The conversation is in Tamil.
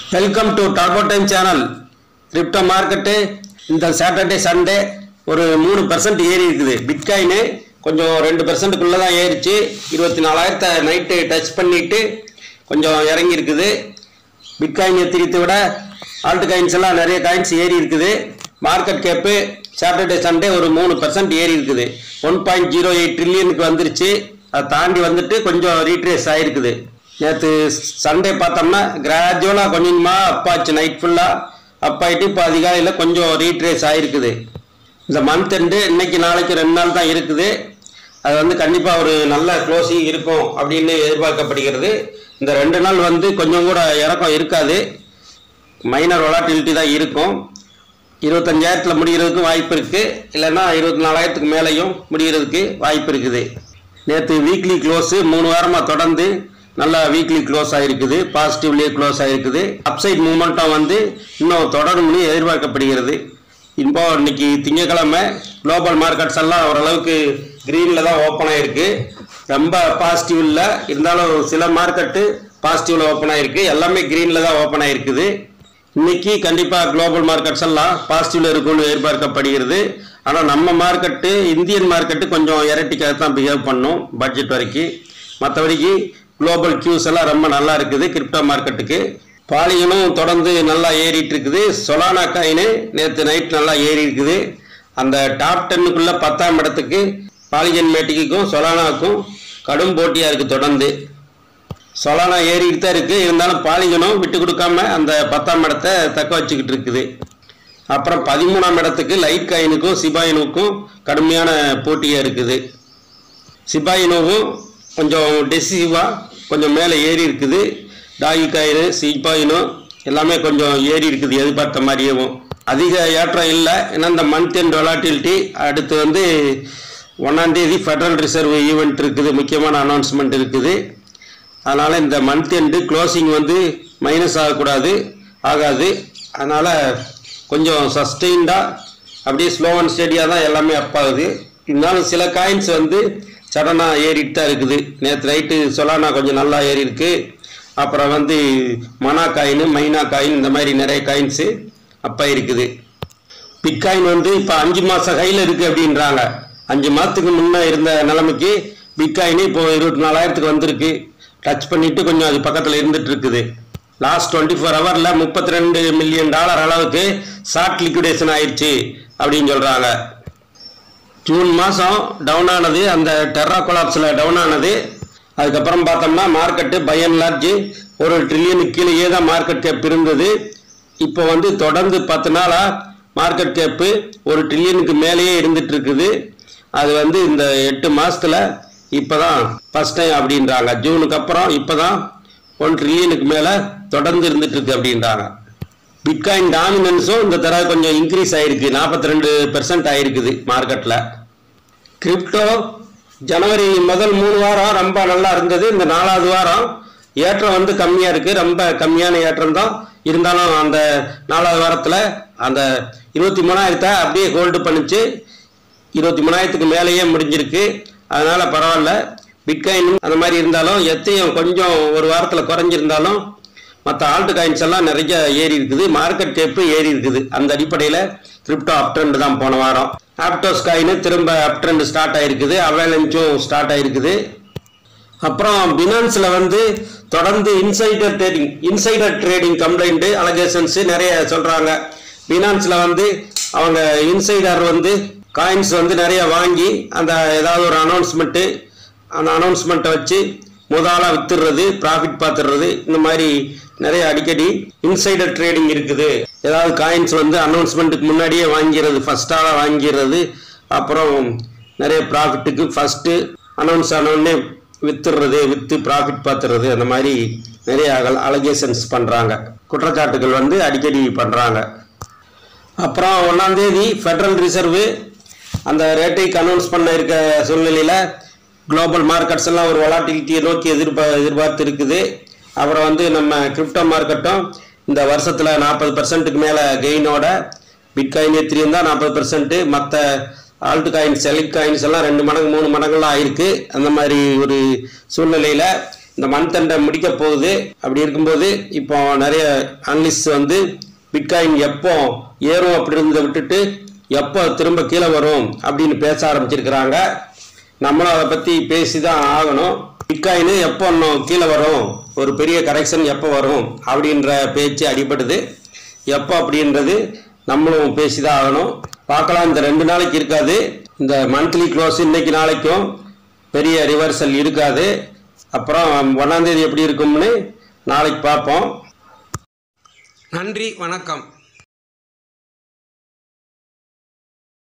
welcome to turbo time channel crypto market இந்த சாட்டர்டே சண்டே ஒரு மூணு பர்சன்ட் ஏறி இருக்குது பிட்காயினு கொஞ்சம் ரெண்டு பர்சன்ட்டுக்குள்ளே தான் ஏறிச்சு இருபத்தி நாலாயிரத்தை நைட்டு டச் பண்ணிட்டு கொஞ்சம் இறங்கி இருக்குது பிட்காயின் எத்திரித்தை விட ஆல்ட் காயின்ஸ் எல்லாம் நிறைய காயின்ஸ் ஏறி இருக்குது மார்க்கெட் கேப்பு சாட்டர்டே சண்டே ஒரு மூணு பர்சன்ட் ஏறி இருக்குது ஒன் பாயிண்ட் ஜீரோ எயிட் ட்ரில்லியனுக்கு வந்துருச்சு அதை தாண்டி வந்துட்டு கொஞ்சம் ரீட்ரேஸ் ஆயிருக்குது நேற்று சண்டே பார்த்தோம்னா கிராஜுவலாக கொஞ்சம் கொஞ்சமாக அப்பாச்சு நைட் ஃபுல்லாக அப்பாயிட்டு இப்போ அதிகாலையில் கொஞ்சம் ரீட்ரேஸ் ஆயிருக்குது இந்த மந்த் எண்டு இன்னைக்கு நாளைக்கு ரெண்டு நாள் தான் இருக்குது அது வந்து கண்டிப்பாக ஒரு நல்ல க்ளோசிங் இருக்கும் அப்படின்னு எதிர்பார்க்கப்படுகிறது இந்த ரெண்டு நாள் வந்து கொஞ்சம் கூட இறக்கம் இருக்காது மைனர் வொலாட்டிலிட்டி தான் இருக்கும் இருபத்தஞ்சாயிரத்தில் முடிகிறதுக்கும் வாய்ப்பு இருக்குது இல்லைன்னா இருபத்தி நாலாயிரத்துக்கு மேலேயும் முடிகிறதுக்கு வாய்ப்பு இருக்குது நேற்று வீக்லி க்ளோஸு மூணு வாரமாக தொடர்ந்து நல்லா வீக்லி க்ளோஸ் ஆகிருக்குது பாசிட்டிவ்லேயே க்ளோஸ் ஆகிருக்குது அப்சைட் மூமெண்ட்டும் வந்து இன்னும் தொடரும்னு எதிர்பார்க்கப்படுகிறது இப்போ இன்னைக்கு திங்கக்கிழமை குளோபல் மார்க்கெட்ஸ் எல்லாம் ஓரளவுக்கு க்ரீனில் தான் ஓப்பன் ஆகிருக்கு ரொம்ப பாசிட்டிவ் இல்லை இருந்தாலும் சில மார்க்கெட்டு பாசிட்டிவில் ஓப்பன் ஆகிருக்கு எல்லாமே க்ரீனில் தான் ஓப்பன் ஆகிருக்குது இன்னைக்கு கண்டிப்பாக குளோபல் மார்க்கெட்ஸ் எல்லாம் பாசிட்டிவ்ல இருக்கும்னு எதிர்பார்க்கப்படுகிறது ஆனால் நம்ம மார்க்கெட்டு இந்தியன் மார்க்கெட்டு கொஞ்சம் எரட்டிக்காக தான் பிஹேவ் பண்ணும் பட்ஜெட் வரைக்கும் மற்றபடிக்கு குளோபல் கியூஸ் எல்லாம் ரொம்ப நல்லா இருக்குது கிரிப்டோ மார்க்கெட்டுக்கு பாலியனும் தொடர்ந்து நல்லா ஏறிட்டு இருக்குது சொலானா காயின் நேற்று நைட் நல்லா ஏறி இருக்குது அந்த டாப் டென்னுக்குள்ள பத்தாம் இடத்துக்கு பாலிகன் மேட்டிக்கும் சொலானாக்கும் கடும் போட்டியாக இருக்குது தொடர்ந்து சொலானா ஏறிக்கிட்டு தான் இருக்குது இருந்தாலும் பாலிகனும் விட்டு கொடுக்காம அந்த பத்தாம் இடத்தை தக்க வச்சுக்கிட்டு இருக்குது அப்புறம் பதிமூணாம் இடத்துக்கு லைட் காயினுக்கும் சிபாயினுக்கும் கடுமையான போட்டியாக இருக்குது சிபாயினுவும் கொஞ்சம் டெசிசிவாக கொஞ்சம் மேலே ஏறி இருக்குது டாகி காயின் சிபாயினும் எல்லாமே கொஞ்சம் ஏறி இருக்குது எதிர்பார்த்த மாதிரியேவும் அதிக ஏற்றம் இல்லை ஏன்னா இந்த மந்த் எண்ட் வொலாட்டிலிட்டி அடுத்து வந்து ஒன்றாந்தேதி ஃபெடரல் ரிசர்வ் ஈவெண்ட் இருக்குது முக்கியமான அனௌன்ஸ்மெண்ட் இருக்குது அதனால் இந்த மந்த் எண்டு க்ளோசிங் வந்து மைனஸ் ஆகக்கூடாது ஆகாது அதனால் கொஞ்சம் சஸ்டெயின்டாக அப்படியே ஸ்லோ அண்ட் ஸ்டெடியாக தான் எல்லாமே அப் ஆகுது இருந்தாலும் சில காயின்ஸ் வந்து சடனாக ஏறிட்டு தான் இருக்குது நேற்று நைட்டு சொலானா கொஞ்சம் நல்லா ஏறி இருக்கு அப்புறம் வந்து மனா காயின் மைனா காயின் இந்த மாதிரி நிறைய காயின்ஸு அப்போ இருக்குது பிட்காயின் வந்து இப்போ அஞ்சு மாதம் கையில் இருக்குது அப்படின்றாங்க அஞ்சு மாதத்துக்கு முன்னே இருந்த நிலைமைக்கு பிட்காயின் இப்போ இருபத்தி நாலாயிரத்துக்கு வந்திருக்கு டச் பண்ணிட்டு கொஞ்சம் அது பக்கத்தில் இருந்துட்டு இருக்குது லாஸ்ட் டுவெண்ட்டி ஃபோர் ஹவரில் முப்பத்தி ரெண்டு மில்லியன் டாலர் அளவுக்கு ஷார்ட் லிக்விடேஷன் ஆயிடுச்சு அப்படின்னு சொல்கிறாங்க ஜூன் மாதம் டவுன் ஆனது அந்த டெர்ரா கொலாப்ஸில் டவுன் ஆனது அதுக்கப்புறம் பார்த்தோம்னா மார்க்கெட்டு பை அண்ட் லார்ஜ் ஒரு ட்ரில்லியனுக்கு கீழேயே தான் மார்க்கெட் கேப் இருந்தது இப்போ வந்து தொடர்ந்து பத்து நாளாக மார்க்கெட் கேப்பு ஒரு ட்ரில்லியனுக்கு மேலேயே இருந்துட்டு இருக்குது அது வந்து இந்த எட்டு மாசத்துல இப்போதான் ஃபர்ஸ்ட் டைம் அப்படின்றாங்க ஜூனுக்கு அப்புறம் இப்போதான் ஒன் ட்ரில்லியனுக்கு மேலே தொடர்ந்து இருந்துட்டு இருக்கு அப்படின்றாங்க பிட்காயின் டாமினன்ஸும் இந்த தடவை கொஞ்சம் இன்க்ரீஸ் ஆயிருக்கு நாற்பத்தி ரெண்டு பெர்சன்ட் ஆயிருக்குது மார்க்கெட்டில் கிரிப்டோ ஜனவரி முதல் மூணு வாரம் ரொம்ப நல்லா இருந்தது இந்த நாலாவது வாரம் ஏற்றம் வந்து கம்மியாக இருக்குது ரொம்ப கம்மியான ஏற்றம் தான் இருந்தாலும் அந்த நாலாவது வாரத்தில் அந்த இருபத்தி மூணாயிரத்தை அப்படியே ஹோல்டு பண்ணிச்சு இருபத்தி மூணாயிரத்துக்கு மேலேயே முடிஞ்சிருக்கு அதனால பரவாயில்ல பிட்காயின் அந்த மாதிரி இருந்தாலும் எத்தையும் கொஞ்சம் ஒரு வாரத்தில் குறைஞ்சிருந்தாலும் மற்ற ஆல்ட் காயின்ஸ் எல்லாம் நிறைய ஏறி இருக்குது மார்க்கெட் கேப்பு ஏறி இருக்குது அந்த அடிப்படையில் கிரிப்டோ அப் ட்ரெண்ட் தான் போன வாரம் ஆப்டோஸ் காயின் திரும்ப அப் ட்ரெண்ட் ஸ்டார்ட் ஆயிருக்குது அவேலன்ஸும் ஸ்டார்ட் ஆயிருக்குது அப்புறம் பினான்ஸில் வந்து தொடர்ந்து insider trading insider trading complaint allegations நிறைய சொல்கிறாங்க பினான்ஸில் வந்து அவங்க இன்சைடர் வந்து காயின்ஸ் வந்து நிறைய வாங்கி அந்த ஏதாவது ஒரு அனௌன்ஸ்மெண்ட்டு அந்த அனௌன்ஸ்மெண்ட்டை வச்சு முதலாக வித்துடுறது ப்ராஃபிட் பார்த்துடுறது இந்த மாதிரி நிறைய அடிக்கடி இன்சைடர் ட்ரேடிங் இருக்குது ஏதாவது காயின்ஸ் வந்து அனௌன்ஸ்மெண்ட்டுக்கு முன்னாடியே வாங்கிடுறது ஃபஸ்ட்டாக வாங்கிடுறது அப்புறம் நிறைய ப்ராஃபிட்டுக்கு ஃபஸ்ட்டு அனௌன்ஸ் ஆனோடனே வித்துடுறது விற்று ப்ராஃபிட் பார்த்துறது அந்த மாதிரி நிறைய அலகேஷன்ஸ் பண்ணுறாங்க குற்றச்சாட்டுகள் வந்து அடிக்கடி பண்ணுறாங்க அப்புறம் ஒன்றாந்தேதி ஃபெடரல் ரிசர்வு அந்த ரேட்டைக்கு அனௌன்ஸ் பண்ண இருக்க சூழ்நிலையில் குளோபல் மார்க்கெட்ஸ் எல்லாம் ஒரு வொலாட்டிலிட்டியை நோக்கி எதிர்பார் எதிர்பார்த்து இருக்குது அப்புறம் வந்து நம்ம கிரிப்டோ மார்க்கெட்டும் இந்த வருஷத்தில் நாற்பது பர்சன்ட்டுக்கு மேலே கெயினோட பிட்காயின் எத்திரியும் தான் நாற்பது பர்சன்ட்டு மற்ற ஆல்ட் காயின்ஸ் செலிக் காயின்ஸ் எல்லாம் ரெண்டு மடங்கு மூணு மடங்குலாம் ஆயிருக்கு அந்த மாதிரி ஒரு சூழ்நிலையில் இந்த மந்த் எண்டை முடிக்க போகுது அப்படி இருக்கும்போது இப்போ நிறைய அனலிஸ்ட் வந்து பிட்காயின் எப்போ ஏறும் அப்படி இருந்ததை விட்டுட்டு எப்போ திரும்ப கீழே வரும் அப்படின்னு பேச ஆரம்பிச்சிருக்கிறாங்க நம்மளும் அதை பற்றி பேசி தான் ஆகணும் பிட்காயின் எப்போ இன்னும் கீழே வரும் ஒரு பெரிய கரெக்ஷன் எப்போ வரும் அப்படின்ற பேச்சு அடிபடுது எப்போ அப்படின்றது நம்மளும் பேசி தான் ஆகணும் பார்க்கலாம் இந்த ரெண்டு நாளைக்கு இருக்காது இந்த மந்த்லி க்ளோஸ் இன்னைக்கு நாளைக்கும் பெரிய ரிவர்சல் இருக்காது அப்புறம் ஒன்றாந்தேதி எப்படி இருக்கும்னு நாளைக்கு பார்ப்போம் நன்றி வணக்கம்